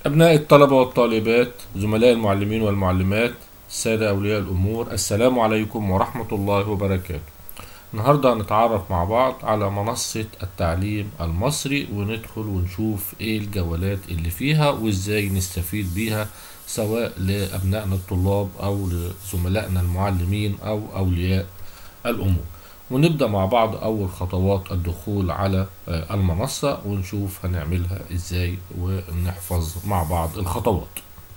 أبناء الطلبة والطالبات زملاء المعلمين والمعلمات السادة أولياء الأمور السلام عليكم ورحمة الله وبركاته النهاردة هنتعرف مع بعض على منصة التعليم المصري وندخل ونشوف ايه الجولات اللي فيها وازاي نستفيد بيها سواء لأبنائنا الطلاب أو لزملائنا المعلمين أو أولياء الأمور ونبدأ مع بعض أول خطوات الدخول على آه، المنصة ونشوف هنعملها إزاي ونحفظ مع بعض الخطوات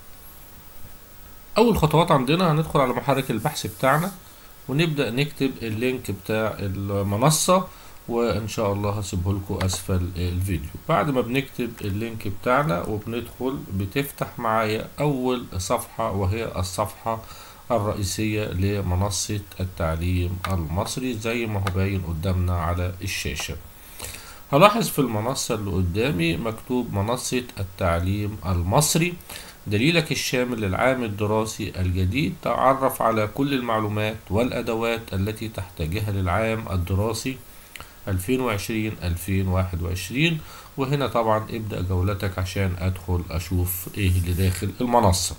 أول خطوات عندنا هندخل على محرك البحث بتاعنا ونبدأ نكتب اللينك بتاع المنصة وإن شاء الله هسيبه لكم أسفل الفيديو بعد ما بنكتب اللينك بتاعنا وبندخل بتفتح معايا أول صفحة وهي الصفحة الرئيسية لمنصة التعليم المصري زي ما هو باين قدامنا على الشاشة هلاحظ في المنصة اللي قدامي مكتوب منصة التعليم المصري دليلك الشامل للعام الدراسي الجديد تعرف على كل المعلومات والأدوات التي تحتاجها للعام الدراسي 2020-2021 وهنا طبعا ابدأ جولتك عشان أدخل أشوف إيه اللي داخل المنصة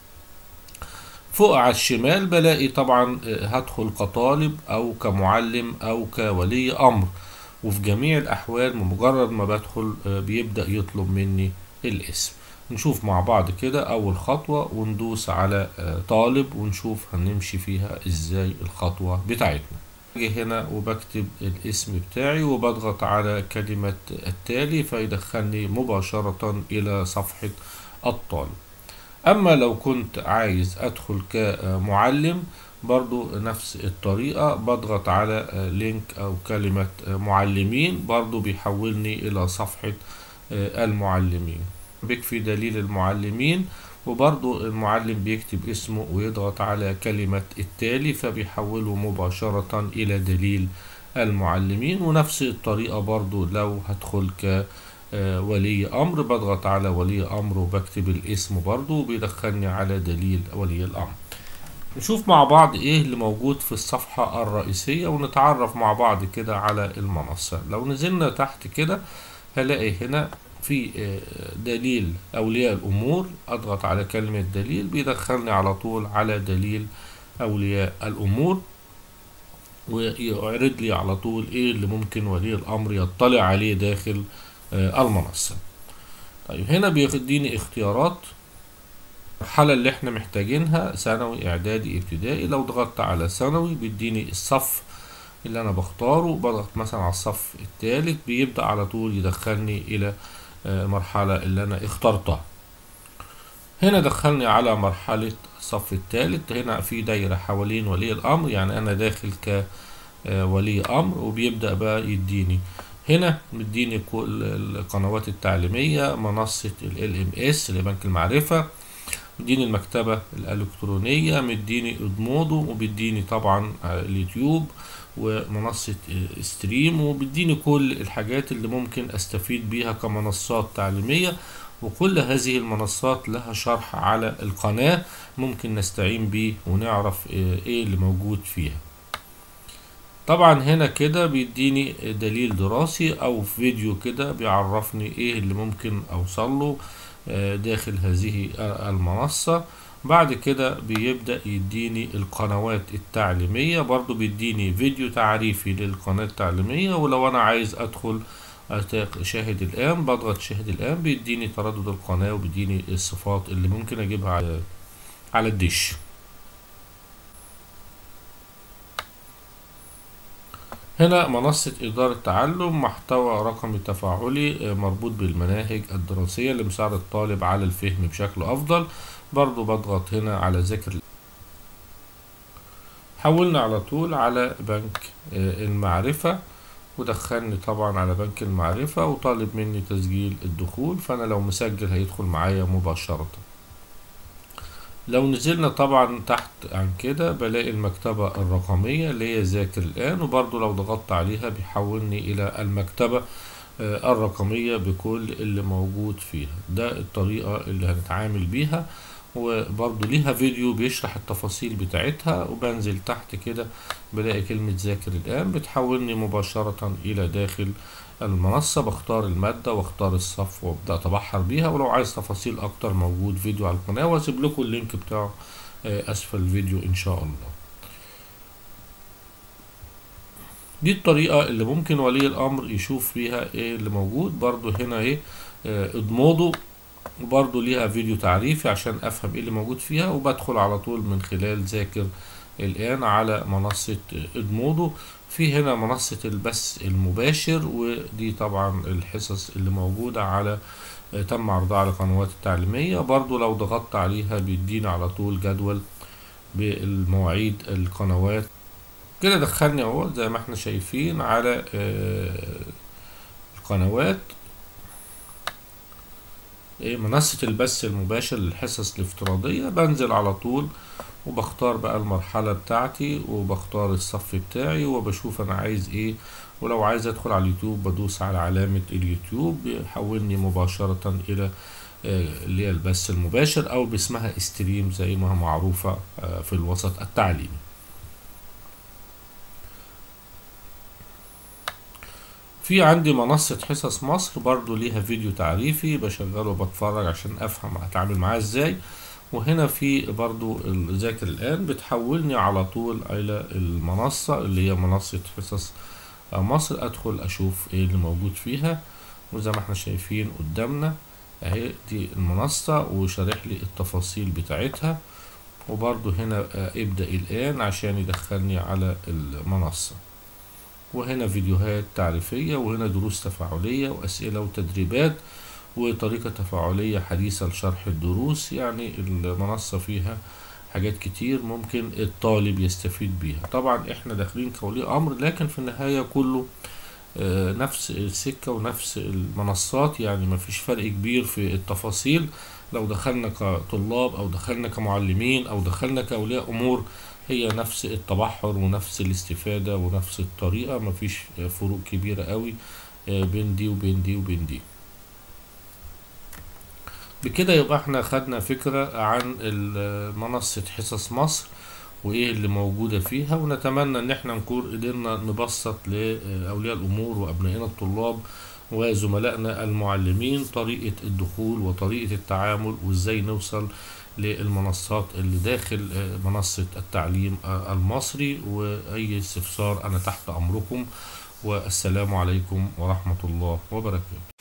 فوق على الشمال بلاقي طبعا هدخل كطالب او كمعلم او كولي امر وفي جميع الاحوال بمجرد ما بدخل بيبدأ يطلب مني الاسم نشوف مع بعض كده اول خطوة وندوس على طالب ونشوف هنمشي فيها ازاي الخطوة بتاعتنا اجي هنا وبكتب الاسم بتاعي وبضغط على كلمة التالي فيدخلني مباشرة الى صفحة الطالب اما لو كنت عايز ادخل كمعلم برضو نفس الطريقة بضغط على لينك او كلمة معلمين برضو بيحولني الى صفحة المعلمين بيكفي دليل المعلمين وبرضو المعلم بيكتب اسمه ويضغط على كلمة التالي فبيحوله مباشرة الى دليل المعلمين ونفس الطريقة برضو لو هدخل ك ولي امر بضغط على ولي امر وبكتب الاسم برضو وبيدخلني على دليل ولي الامر نشوف مع بعض ايه اللي موجود في الصفحة الرئيسية ونتعرف مع بعض كده على المنصة لو نزلنا تحت كده هلاقي هنا في دليل اولياء الامور اضغط على كلمة دليل بيدخلني على طول على دليل اولياء الامور ويعرض لي على طول ايه اللي ممكن ولي الامر يطلع عليه داخل المنصة طيب هنا بيديني اختيارات المرحلة اللي احنا محتاجينها ثانوي اعدادي ابتدائي لو ضغطت على ثانوي بيديني الصف اللي انا بختاره بضغط مثلا على الصف الثالث بيبدأ على طول يدخلني الى المرحلة اللي انا اخترتها هنا دخلني على مرحلة الصف الثالث هنا في دايرة حوالين ولي الامر يعني انا داخل كولي امر وبيبدأ بقى يديني هنا مديني كل القنوات التعليمية منصة ال ام اس لبنك المعرفة مديني المكتبة الإلكترونية مديني ادمودو وبيديني طبعا اليوتيوب ومنصة ستريم وبيديني كل الحاجات اللي ممكن استفيد بيها كمنصات تعليمية وكل هذه المنصات لها شرح على القناة ممكن نستعين بيه ونعرف ايه اللي موجود فيها طبعا هنا كده بيديني دليل دراسي او فيديو كده بيعرفني ايه اللي ممكن اوصله داخل هذه المنصة بعد كده بيبدأ يديني القنوات التعليمية برضو بيديني فيديو تعريفي للقناة التعليمية ولو انا عايز ادخل شاهد الان بضغط شاهد الان بيديني تردد القناة وبيديني الصفات اللي ممكن اجيبها على, على الدش هنا منصة إدارة تعلم محتوى رقمي تفاعلي مربوط بالمناهج الدراسية لمساعدة الطالب على الفهم بشكل أفضل برضو بضغط هنا على ذكر حولنا على طول على بنك المعرفة ودخلني طبعا على بنك المعرفة وطالب مني تسجيل الدخول فأنا لو مسجل هيدخل معايا مباشرة لو نزلنا طبعا تحت عن كده بلاقي المكتبة الرقمية اللي هي ذاكر الآن وبرضو لو ضغطت عليها بيحولني إلى المكتبة الرقمية بكل اللي موجود فيها ده الطريقة اللي هنتعامل بيها وبرضو ليها فيديو بيشرح التفاصيل بتاعتها وبنزل تحت كده بلاقي كلمة ذاكر الآن بتحولني مباشرة إلى داخل المنصة بختار المادة واختار الصف وابدأ اتبحر بيها ولو عايز تفاصيل اكتر موجود فيديو على القناة واسيب لكم اللينك بتاعه اسفل الفيديو ان شاء الله دي الطريقة اللي ممكن ولي الامر يشوف فيها ايه اللي موجود برضو هنا ايه ادموضه وبرضو ليها فيديو تعريفي عشان افهم ايه اللي موجود فيها وبدخل على طول من خلال ذاكر الآن على منصة ادمودو في هنا منصة البث المباشر ودي طبعا الحصص اللي موجودة على تم عرضها على القنوات التعليمية برضو لو ضغطت عليها بيدينا على طول جدول بالمواعيد القنوات كده دخلني اهو زي ما احنا شايفين على القنوات منصة البث المباشر للحصص الافتراضية بنزل على طول وبختار بقى المرحلة بتاعتي وبختار الصف بتاعي وبشوف انا عايز ايه ولو عايز ادخل على اليوتيوب بدوس على علامة اليوتيوب بيحولني مباشرة الى اللي هي البث المباشر او باسمها استريم زي ما هي معروفة في الوسط التعليمي في عندي منصة حصص مصر برضو ليها فيديو تعريفي بشغله وبتفرج عشان افهم هتعامل معاه ازاي وهنا في برضو ذاكر الآن بتحولني على طول إلى المنصة اللي هي منصة حصص مصر أدخل أشوف إيه اللي موجود فيها وزي ما احنا شايفين قدامنا أهي دي المنصة وشارح لي التفاصيل بتاعتها وبرضو هنا ابدأ الآن عشان يدخلني على المنصة وهنا فيديوهات تعريفية وهنا دروس تفاعلية وأسئلة وتدريبات وطريقة تفاعلية حديثة لشرح الدروس يعني المنصة فيها حاجات كتير ممكن الطالب يستفيد بيها طبعا احنا داخلين كولي امر لكن في النهاية كله نفس السكة ونفس المنصات يعني مفيش فرق كبير في التفاصيل لو دخلنا كطلاب او دخلنا كمعلمين او دخلنا كأولياء امور هي نفس التبحر ونفس الاستفادة ونفس الطريقة مفيش فروق كبيرة قوي بين دي وبين دي وبين دي بكده يبقى احنا خدنا فكرة عن منصة حصص مصر وايه اللي موجودة فيها ونتمنى ان احنا نكون قدرنا نبسط لأولياء الأمور وأبنائنا الطلاب وزملائنا المعلمين طريقة الدخول وطريقة التعامل وازاي نوصل للمنصات اللي داخل منصة التعليم المصري وأي استفسار أنا تحت أمركم والسلام عليكم ورحمة الله وبركاته